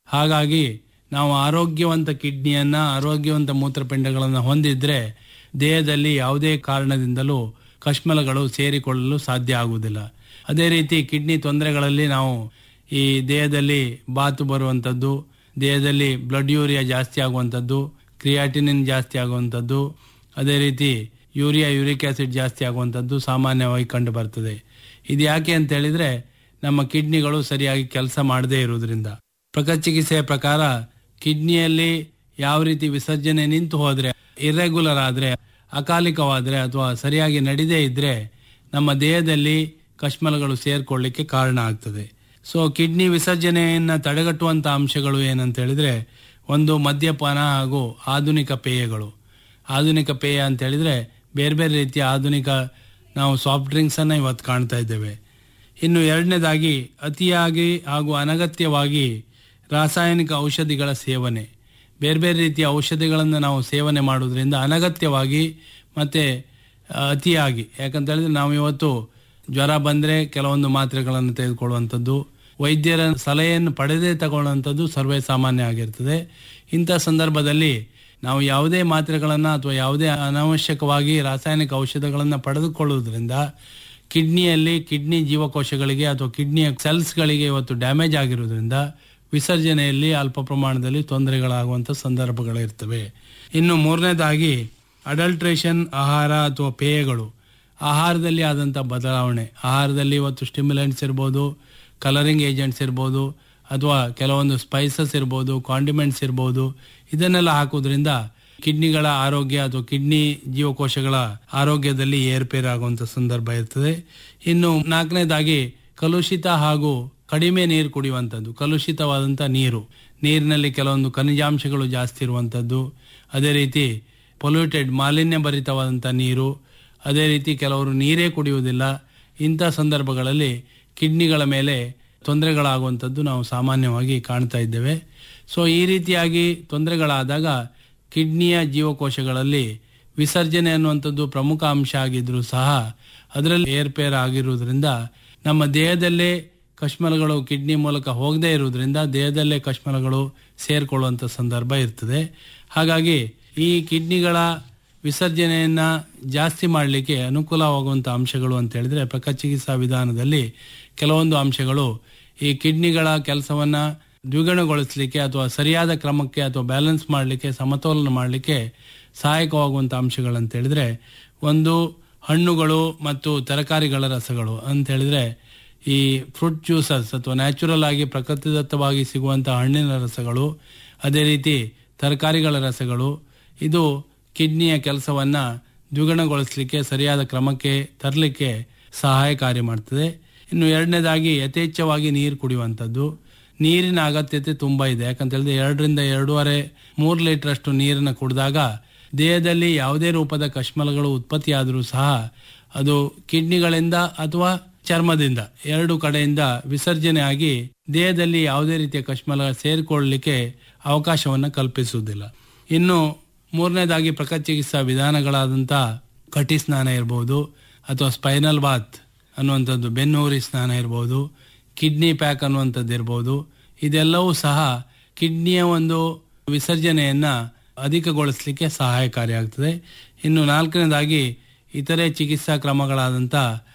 ಹಾಗಾಗಿ ನಾವು ಆರೋಗ್ಯವಂತ ಕಿಡ್ನಿಯನ್ನ ಆರೋಗ್ಯವಂತ ಮೂತ್ರಪಿಂಡಗಳನ್ನು ಹೊಂದಿದ್ರೆ ದೇಹದಲ್ಲಿ ಯಾವುದೇ ಕಾರಣದಿಂದಲೂ ಕಶ್ಮಲಗಳು ಸೇರಿಕೊಳ್ಳಲು ಸಾಧ್ಯ ಆಗುವುದಿಲ್ಲ ಅದೇ ರೀತಿ ಕಿಡ್ನಿ ತೊಂದರೆಗಳಲ್ಲಿ ನಾವು ಈ ದೇಹದಲ್ಲಿ ಬಾತು ಬರುವಂಥದ್ದು ದೇಹದಲ್ಲಿ ಬ್ಲಡ್ ಯೂರಿಯಾ ಜಾಸ್ತಿ ಆಗುವಂಥದ್ದು ಕ್ರಿಯಾಟಿನಿನ್ ಜಾಸ್ತಿ ಆಗುವಂಥದ್ದು ಅದೇ ರೀತಿ ಯೂರಿಯಾ ಯೂರಿಕ್ ಆಸಿಡ್ ಜಾಸ್ತಿ ಆಗುವಂಥದ್ದು ಸಾಮಾನ್ಯವಾಗಿ ಕಂಡು ಬರ್ತದೆ ಇದು ಯಾಕೆ ಅಂತ ಹೇಳಿದ್ರೆ ನಮ್ಮ ಕಿಡ್ನಿಗಳು ಸರಿಯಾಗಿ ಕೆಲಸ ಮಾಡದೇ ಇರುವುದರಿಂದ ಪ್ರಕೃತಿ ಚಿಕಿತ್ಸೆಯ ಪ್ರಕಾರ ಕಿಡ್ನಿಯಲ್ಲಿ ಯಾವ ರೀತಿ ವಿಸರ್ಜನೆ ನಿಂತು ಹೋದ್ರೆ ಇರ್ರೆಗ್ಯುಲರ್ ಆದ್ರೆ ಅಕಾಲಿಕವಾದ್ರೆ ಅಥವಾ ಸರಿಯಾಗಿ ನಡಿದೇ ಇದ್ರೆ ನಮ್ಮ ದೇಹದಲ್ಲಿ ಕಶ್ಮಲಗಳು ಸೇರ್ಕೊಳ್ಳಿಕ್ಕೆ ಕಾರಣ ಆಗ್ತದೆ ಸೊ ಕಿಡ್ನಿ ವಿಸರ್ಜನೆಯನ್ನ ತಡೆಗಟ್ಟುವಂತ ಅಂಶಗಳು ಏನಂತ ಹೇಳಿದ್ರೆ ಒಂದು ಮದ್ಯಪಾನ ಹಾಗೂ ಆಧುನಿಕ ಪೇಯಗಳು ಆಧುನಿಕ ಪೇಯ ಅಂತ ಹೇಳಿದ್ರೆ ಬೇರೆ ಬೇರೆ ರೀತಿಯ ಆಧುನಿಕ ನಾವು ಸಾಫ್ಟ್ ಡ್ರಿಂಕ್ಸ್ ಅನ್ನ ಇವತ್ತು ಕಾಣ್ತಾ ಇದ್ದೇವೆ ಇನ್ನು ಎರಡನೇದಾಗಿ ಅತಿಯಾಗಿ ಹಾಗೂ ಅನಗತ್ಯವಾಗಿ ರಾಸಾಯನಿಕ ಔಷಧಿಗಳ ಸೇವನೆ ಬೇರೆ ಬೇರೆ ರೀತಿಯ ಔಷಧಿಗಳನ್ನು ನಾವು ಸೇವನೆ ಮಾಡೋದ್ರಿಂದ ಅನಗತ್ಯವಾಗಿ ಮತ್ತೆ ಆ, ಅತಿಯಾಗಿ ಯಾಕಂತ ಹೇಳಿದ್ರೆ ನಾವು ಇವತ್ತು ಜ್ವರ ಬಂದ್ರೆ ಕೆಲವೊಂದು ಮಾತ್ರೆಗಳನ್ನು ತೆಗೆದುಕೊಳ್ಳುವಂಥದ್ದು ವೈದ್ಯರ ಸಲಹೆಯನ್ನು ಪಡೆದೇ ತಗೊಳ್ಳುವಂಥದ್ದು ಸರ್ವೇ ಸಾಮಾನ್ಯ ಆಗಿರ್ತದೆ ಇಂಥ ಸಂದರ್ಭದಲ್ಲಿ ನಾವು ಯಾವುದೇ ಮಾತ್ರೆಗಳನ್ನು ಅಥವಾ ಯಾವುದೇ ಅನಾವಶ್ಯಕವಾಗಿ ರಾಸಾಯನಿಕ ಔಷಧಗಳನ್ನು ಪಡೆದುಕೊಳ್ಳುವುದರಿಂದ ಕಿಡ್ನಿಯಲ್ಲಿ ಕಿಡ್ನಿ ಜೀವಕೋಶಗಳಿಗೆ ಅಥವಾ ಕಿಡ್ನಿಯ ಸೆಲ್ಸ್ಗಳಿಗೆ ಇವತ್ತು ಡ್ಯಾಮೇಜ್ ಆಗಿರುವುದರಿಂದ ವಿಸರ್ಜನೆಯಲ್ಲಿ ಅಲ್ಪ ಪ್ರಮಾಣದಲ್ಲಿ ತೊಂದರೆಗಳಾಗುವಂಥ ಸಂದರ್ಭಗಳಿರ್ತವೆ ಇನ್ನು ಮೂರನೇದಾಗಿ ಅಡಲ್ಟ್ರೇಷನ್ ಆಹಾರ ಅಥವಾ ಪೇಯಗಳು ಆಹಾರದಲ್ಲಿ ಆದಂಥ ಬದಲಾವಣೆ ಆಹಾರದಲ್ಲಿ ಇವತ್ತು ಸ್ಟಿಮ್ಯುಲೆಂಟ್ಸ್ ಇರ್ಬೋದು ಕಲರಿಂಗ್ ಏಜೆಂಟ್ಸ್ ಇರ್ಬೋದು ಅಥವಾ ಕೆಲವೊಂದು ಸ್ಪೈಸಸ್ ಇರ್ಬೋದು ಕಾಂಡಿಮೆಂಟ್ಸ್ ಇರ್ಬೋದು ಇದನ್ನೆಲ್ಲ ಹಾಕೋದ್ರಿಂದ ಕಿಡ್ನಿಗಳ ಆರೋಗ್ಯ ಅಥವಾ ಕಿಡ್ನಿ ಜೀವಕೋಶಗಳ ಆರೋಗ್ಯದಲ್ಲಿ ಏರ್ಪೇರಾಗುವಂಥ ಸಂದರ್ಭ ಇರ್ತದೆ ಇನ್ನು ನಾಲ್ಕನೇದಾಗಿ ಕಲುಷಿತ ಹಾಗೂ ಕಡಿಮೆ ನೀರು ಕುಡಿಯುವಂಥದ್ದು ಕಲುಷಿತವಾದಂಥ ನೀರು ನೀರಿನಲ್ಲಿ ಕೆಲವೊಂದು ಖನಿಜಾಂಶಗಳು ಜಾಸ್ತಿ ಇರುವಂಥದ್ದು ಅದೇ ರೀತಿ ಪೊಲ್ಯೂಟೆಡ್ ಮಾಲಿನ್ಯ ಭರಿತವಾದಂಥ ನೀರು ಅದೇ ರೀತಿ ಕೆಲವರು ನೀರೇ ಕುಡಿಯುವುದಿಲ್ಲ ಇಂಥ ಸಂದರ್ಭಗಳಲ್ಲಿ ಕಿಡ್ನಿಗಳ ಮೇಲೆ ತೊಂದರೆಗಳಾಗುವಂಥದ್ದು ನಾವು ಸಾಮಾನ್ಯವಾಗಿ ಕಾಣ್ತಾ ಇದ್ದೇವೆ ಸೊ ಈ ರೀತಿಯಾಗಿ ತೊಂದರೆಗಳಾದಾಗ ಕಿಡ್ನಿಯ ಜೀವಕೋಶಗಳಲ್ಲಿ ವಿಸರ್ಜನೆ ಅನ್ನುವಂಥದ್ದು ಪ್ರಮುಖ ಅಂಶ ಆಗಿದ್ರೂ ಸಹ ಅದರಲ್ಲಿ ಏರ್ಪೇರ್ ಆಗಿರುವುದರಿಂದ ನಮ್ಮ ದೇಹದಲ್ಲೇ ಕಶ್ಮಲಗಳು ಕಿಡ್ನಿ ಮೂಲಕ ಹೋಗದೇ ಇರುವುದರಿಂದ ದೇಹದಲ್ಲೇ ಕಶ್ಮಲಗಳು ಸೇರ್ಕೊಳ್ಳುವಂಥ ಸಂದರ್ಭ ಇರ್ತದೆ ಹಾಗಾಗಿ ಈ ಕಿಡ್ನಿಗಳ ವಿಸರ್ಜನೆಯನ್ನ ಜಾಸ್ತಿ ಮಾಡಲಿಕ್ಕೆ ಅನುಕೂಲವಾಗುವಂಥ ಅಂಶಗಳು ಅಂತ ಹೇಳಿದ್ರೆ ಪ್ರಕೃತಿ ಚಿಕಿತ್ಸಾ ವಿಧಾನದಲ್ಲಿ ಕೆಲವೊಂದು ಅಂಶಗಳು ಈ ಕಿಡ್ನಿಗಳ ಕೆಲಸವನ್ನ ದ್ವಿಗುಣಗೊಳಿಸಲಿಕ್ಕೆ ಅಥವಾ ಸರಿಯಾದ ಕ್ರಮಕ್ಕೆ ಅಥವಾ ಬ್ಯಾಲೆನ್ಸ್ ಮಾಡಲಿಕ್ಕೆ ಸಮತೋಲನ ಮಾಡಲಿಕ್ಕೆ ಸಹಾಯಕವಾಗುವಂಥ ಅಂಶಗಳಂತ ಹೇಳಿದ್ರೆ ಒಂದು ಹಣ್ಣುಗಳು ಮತ್ತು ತರಕಾರಿಗಳ ರಸಗಳು ಅಂತ ಹೇಳಿದ್ರೆ ಈ ಫ್ರೂಟ್ ಜ್ಯೂಸಸ್ ಅಥವಾ ನ್ಯಾಚುರಲ್ ಆಗಿ ಪ್ರಕೃತಿದತ್ತವಾಗಿ ಸಿಗುವಂತಹ ಹಣ್ಣಿನ ರಸಗಳು ಅದೇ ರೀತಿ ತರಕಾರಿಗಳ ರಸಗಳು ಇದು ಕಿಡ್ನಿಯ ಕೆಲಸವನ್ನ ದ್ವಿಗುಣಗೊಳಿಸಲಿಕ್ಕೆ ಸರಿಯಾದ ಕ್ರಮಕ್ಕೆ ತರಲಿಕ್ಕೆ ಸಹಾಯಕಾರಿ ಮಾಡ್ತದೆ ಇನ್ನು ಎರಡನೇದಾಗಿ ಯಥೇಚ್ಛವಾಗಿ ನೀರು ಕುಡಿಯುವಂಥದ್ದು ನೀರಿನ ಅಗತ್ಯತೆ ತುಂಬಾ ಇದೆ ಯಾಕಂತ ಹೇಳಿದ್ರೆ ಎರಡರಿಂದ ಎರಡೂವರೆ ಮೂರು ಲೀಟರ್ ಅಷ್ಟು ನೀರನ್ನು ಕುಡಿದಾಗ ದೇಹದಲ್ಲಿ ಯಾವುದೇ ರೂಪದ ಕಶ್ಮಲಗಳು ಉತ್ಪತ್ತಿಯಾದರೂ ಸಹ ಅದು ಕಿಡ್ನಿಗಳಿಂದ ಅಥವಾ ಚರ್ಮದಿಂದ ಎರಡು ಕಡೆಯಿಂದ ವಿಸರ್ಜನೆ ಆಗಿ ದೇಹದಲ್ಲಿ ಯಾವುದೇ ರೀತಿಯ ಕಶ್ಮಲ ಸೇರಿಕೊಳ್ಳಲಿಕ್ಕೆ ಅವಕಾಶವನ್ನು ಕಲ್ಪಿಸುವುದಿಲ್ಲ ಇನ್ನು ಮೂರನೇದಾಗಿ ಪ್ರಕೃತಿ ಚಿಕಿತ್ಸಾ ವಿಧಾನಗಳಾದಂಥ ಕಟಿ ಸ್ನಾನ ಇರ್ಬೋದು ಅಥವಾ ಸ್ಪೈನಲ್ ಬಾತ್ ಅನ್ನುವಂಥದ್ದು ಬೆನ್ನೂರಿ ಸ್ನಾನ ಇರ್ಬೋದು ಕಿಡ್ನಿ ಪ್ಯಾಕ್ ಅನ್ನುವಂಥದ್ದು ಇರ್ಬೋದು ಇದೆಲ್ಲವೂ ಸಹ ಕಿಡ್ನಿಯ ಒಂದು ವಿಸರ್ಜನೆಯನ್ನ ಅಧಿಕಗೊಳಿಸಲಿಕ್ಕೆ ಸಹಾಯಕಾರಿಯಾಗ್ತದೆ ಇನ್ನು ನಾಲ್ಕನೇದಾಗಿ ಇತರೆ ಚಿಕಿತ್ಸಾ ಕ್ರಮಗಳಾದಂಥ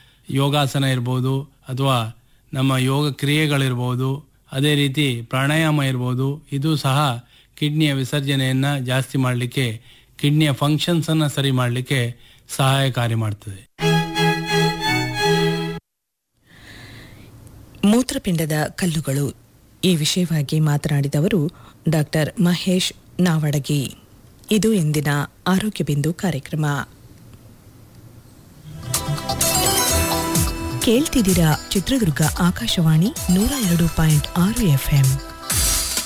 ಯೋಗಾಸನ ಇರ್ಬೋದು ಅಥವಾ ನಮ್ಮ ಯೋಗ ಕ್ರಿಯೆಗಳಿರ್ಬೋದು ಅದೇ ರೀತಿ ಪ್ರಾಣಾಯಾಮ ಇರ್ಬೋದು ಇದು ಸಹ ಕಿಡ್ನಿಯ ವಿಸರ್ಜನೆಯನ್ನ ಜಾಸ್ತಿ ಮಾಡಲಿಕ್ಕೆ ಕಿಡ್ನಿಯ ಫಂಕ್ಷನ್ಸ್ ಅನ್ನ ಸರಿ ಮಾಡಲಿಕ್ಕೆ ಸಹಾಯಕಾರಿ ಮಾಡ್ತದೆ ಮೂತ್ರಪಿಂಡದ ಕಲ್ಲುಗಳು ಈ ವಿಷಯವಾಗಿ ಮಾತನಾಡಿದವರು ಡಾಕ್ಟರ್ ಮಹೇಶ್ ನಾವಡಗಿ ಇದು ಇಂದಿನ ಆರೋಗ್ಯ ಬಿಂದು ಕಾರ್ಯಕ್ರಮ ಕೇಳ್ತಿದ್ದೀರಾ ಚಿತ್ರದುರ್ಗ ಆಕಾಶವಾಣಿ ನೂರ ಎರಡು ಪಾಯಿಂಟ್ ಆರು ಎಫ್ಎಂ